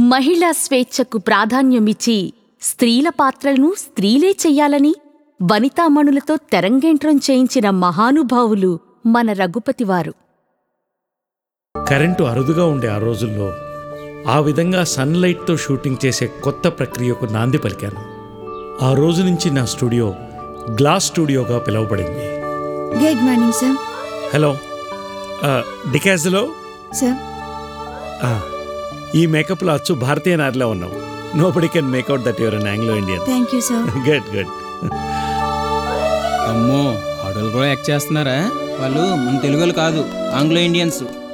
మహిళా స్వేచ్ఛకు ప్రాధాన్యమిచ్చి స్త్రీల పాత్రలను స్త్రీలే చెయ్యాలని వనితామణులతో తెరంగేంట్రం చేయించిన మహానుభావులు మన రఘుపతివారు కరెంటు అరుదుగా ఉండే ఆ రోజుల్లో ఆ విధంగా సన్లైట్తో షూటింగ్ చేసే కొత్త ప్రక్రియకు నాంది పలికాను ఆ రోజు నుంచి నా స్టూడియో గ్లాస్ స్టూడియోగా పిలువబడింది good morning sir hello ah, డికాజ్లో సార్ ఆ, ఈ మేకప్లో అచ్చు భారతీయ నారిలో ఉన్నావు nobody can make out that you're an Anglo Indian thank you sir good good అమ్మో ఆడోళ్ళు కూడా యాక్ట్ చేస్తున్నారా వాళ్ళు మన తెలుగులు కాదు ఆంగ్లో ఇండియన్స్